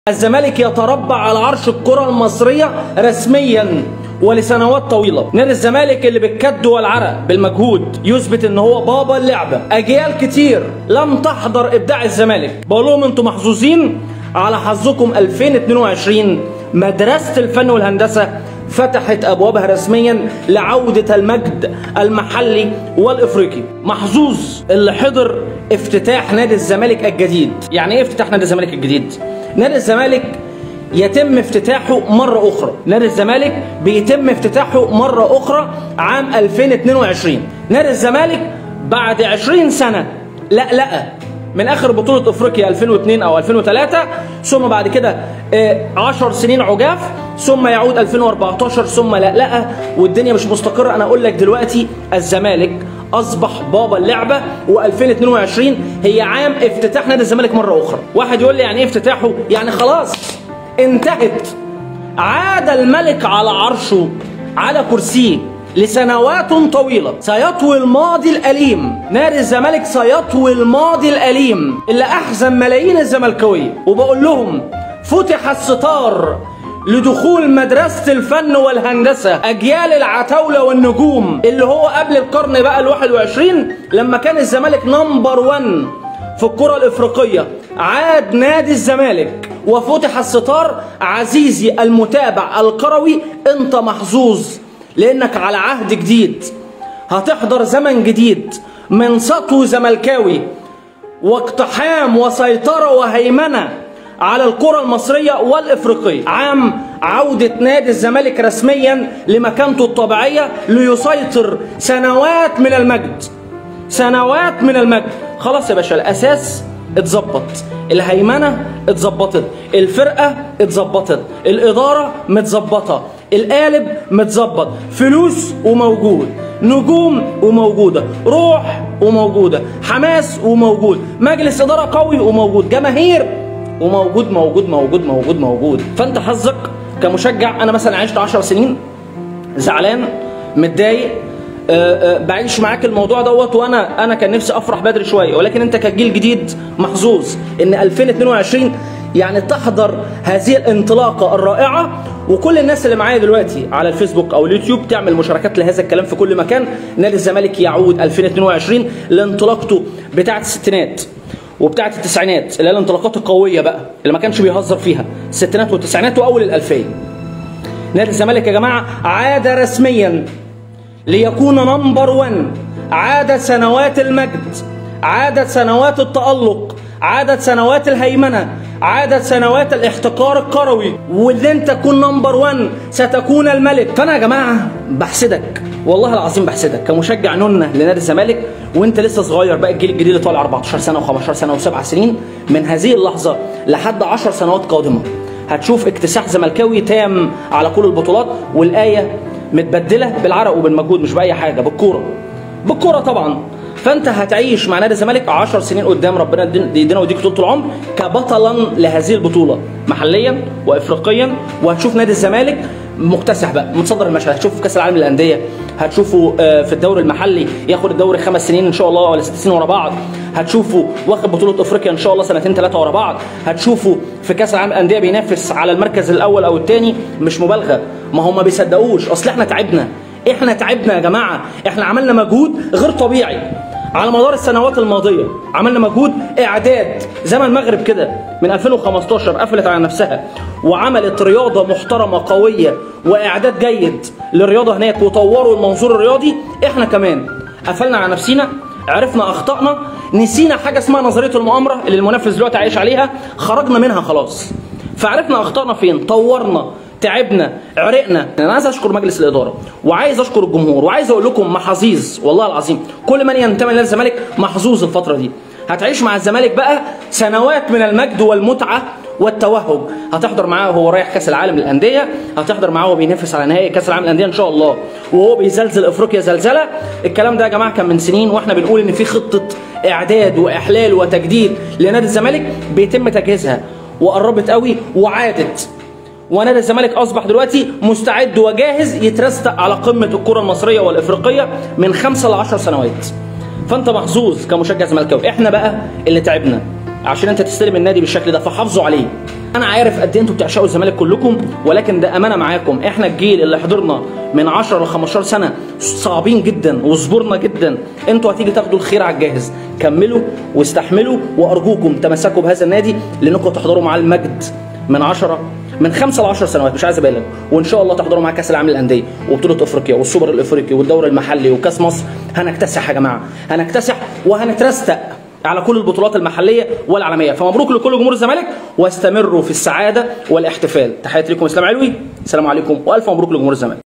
الزمالك يتربع على عرش الكرة المصرية رسميا ولسنوات طويلة نادي الزمالك اللي بالكد والعرق بالمجهود يثبت ان هو بابا اللعبة اجيال كتير لم تحضر ابداع الزمالك بقول لهم انتم محظوظين على حظكم 2022 مدرسة الفن والهندسة فتحت ابوابها رسميا لعودة المجد المحلي والافريقي محظوظ اللي حضر افتتاح نادي الزمالك الجديد يعني ايه افتتاح نادي الزمالك الجديد نادي الزمالك يتم افتتاحه مرة أخرى نادي الزمالك بيتم افتتاحه مرة أخرى عام 2022 نادي الزمالك بعد 20 سنة لا لا من آخر بطولة أفريقيا 2002 أو 2003 ثم بعد كده 10 سنين عجاف ثم يعود 2014 ثم لا لا والدنيا مش مستقرة أنا أقول لك دلوقتي الزمالك اصبح بابا اللعبه و2022 هي عام افتتاح نادي الزمالك مره اخرى واحد يقول لي يعني ايه افتتاحه يعني خلاص انتهت عاد الملك على عرشه على كرسيه لسنوات طويلة سيطوي الماضي الأليم نادي الزمالك سيطوي الماضي الأليم اللي أحزن ملايين الزملكاوية وبقول لهم فتح الستار لدخول مدرسة الفن والهندسة أجيال العتاولة والنجوم اللي هو قبل القرن بقى الواحد وعشرين لما كان الزمالك نمبر ون في الكرة الإفريقية عاد نادي الزمالك وفتح الستار عزيزي المتابع الكروي انت محظوظ لانك على عهد جديد هتحضر زمن جديد من سطو زملكاوي واقتحام وسيطرة وهيمنة على الكرة المصرية والإفريقية عام عودة نادي الزمالك رسميا لمكانته الطبيعية ليسيطر سنوات من المجد سنوات من المجد خلاص يا باشا الأساس اتظبط الهيمنة اتظبطت الفرقة اتظبطت الإدارة متظبطة القالب متظبط فلوس وموجود نجوم وموجودة روح وموجودة حماس وموجود مجلس إدارة قوي وموجود جماهير وموجود موجود موجود موجود موجود فأنت حظك كمشجع أنا مثلا عشت 10 سنين زعلان متضايق أه أه بعيش معاك الموضوع دوت وانا انا كان نفسي افرح بدري شويه ولكن انت كجيل جديد محظوظ ان 2022 يعني تحضر هذه الانطلاقه الرائعه وكل الناس اللي معايا دلوقتي على الفيسبوك او اليوتيوب تعمل مشاركات لهذا الكلام في كل مكان نادي الزمالك يعود 2022 لانطلاقته بتاعه الستينات وبتاعه التسعينات اللي هي الانطلاقات القويه بقى اللي ما كانش بيهزر فيها الستينات والتسعينات واول الالفيه نادي الزمالك يا جماعه عاد رسميا ليكون نمبر 1 عادت سنوات المجد عادت سنوات التألق عادت سنوات الهيمنة عادت سنوات الاحتكار الكروي واللي انت تكون نمبر 1 ستكون الملك فانا يا جماعه بحسدك والله العظيم بحسدك كمشجع نونه لنادي الزمالك وانت لسه صغير بقى الجيل الجديد اللي طالع 14 سنه و15 سنه و7 سنين من هذه اللحظه لحد 10 سنوات قادمه هتشوف اكتساح زملكاوي تام على كل البطولات والايه متبدله بالعرق وبالمجهود مش باي حاجه بالكوره بالكوره طبعا فانت هتعيش مع نادي الزمالك 10 سنين قدام ربنا يدينا ويديك طول العمر كبطلا لهذه البطوله محليا وافريقيا وهتشوف نادي الزمالك مكتسح بقى متصدر المشهد هتشوفه في كاس العالم للانديه هتشوفه في الدوري المحلي ياخد الدوري خمس سنين ان شاء الله ولا ست سنين ورا بعض هتشوفه واخد بطوله افريقيا ان شاء الله سنتين ثلاثه ورا بعض هتشوفه في كاس العالم للانديه بينافس على المركز الاول او الثاني مش مبالغه ما هم ما بيصدقوش اصل احنا تعبنا احنا تعبنا يا جماعه احنا عملنا مجهود غير طبيعي على مدار السنوات الماضيه عملنا مجهود اعداد زي ما المغرب كده من 2015 قفلت على نفسها وعملت رياضه محترمه قويه واعداد جيد للرياضه هناك وطوروا المنظور الرياضي احنا كمان قفلنا على نفسينا عرفنا اخطائنا نسينا حاجه اسمها نظريه المؤامره اللي المنافس دلوقتي عايش عليها خرجنا منها خلاص فعرفنا اخطائنا فين طورنا تعبنا عرقنا انا عايز اشكر مجلس الاداره وعايز اشكر الجمهور وعايز اقول لكم محظوظ والله العظيم كل من ينتمي للزمالك محظوظ الفتره دي هتعيش مع الزمالك بقى سنوات من المجد والمتعه والتوهج هتحضر معاه وهو رايح كاس العالم للانديه هتحضر معاه وهو بينافس على نهائي كاس العالم للانديه ان شاء الله وهو بيزلزل افريقيا زلزله الكلام ده يا جماعه كان من سنين واحنا بنقول ان في خطه اعداد واحلال وتجديد لنادي الزمالك بيتم تجهيزها وقربت قوي وعادت ونادي الزمالك اصبح دلوقتي مستعد وجاهز يترستق على قمه الكره المصريه والافريقيه من خمسة ل 10 سنوات فانت محظوظ كمشجع زملكاوي احنا بقى اللي تعبنا عشان انت تستلم النادي بالشكل ده فحافظوا عليه انا عارف قد ايه انتوا بتعشقوا الزمالك كلكم ولكن ده امانه معاكم احنا الجيل اللي حضرنا من 10 ل 15 سنه صعبين جدا وصبرنا جدا انتوا هتيجي تاخدوا الخير على الجاهز كملوا واستحملوا وارجوكم تمسكوا بهذا النادي لانكم تحضروا معاه المجد من 10 من 5 ل 10 سنوات مش عايز ابالغ وان شاء الله تحضروا معاه كاس العالم للانديه وبطوله افريقيا والسوبر الافريقي والدوري المحلي وكاس مصر هنكتسح يا جماعه هنكتسح وهنترستق على كل البطولات المحليه والعالميه فمبروك لكل جمهور الزمالك واستمروا في السعاده والاحتفال تحياتي لكم اسلام علوي السلام عليكم والف مبروك لجمهور الزمالك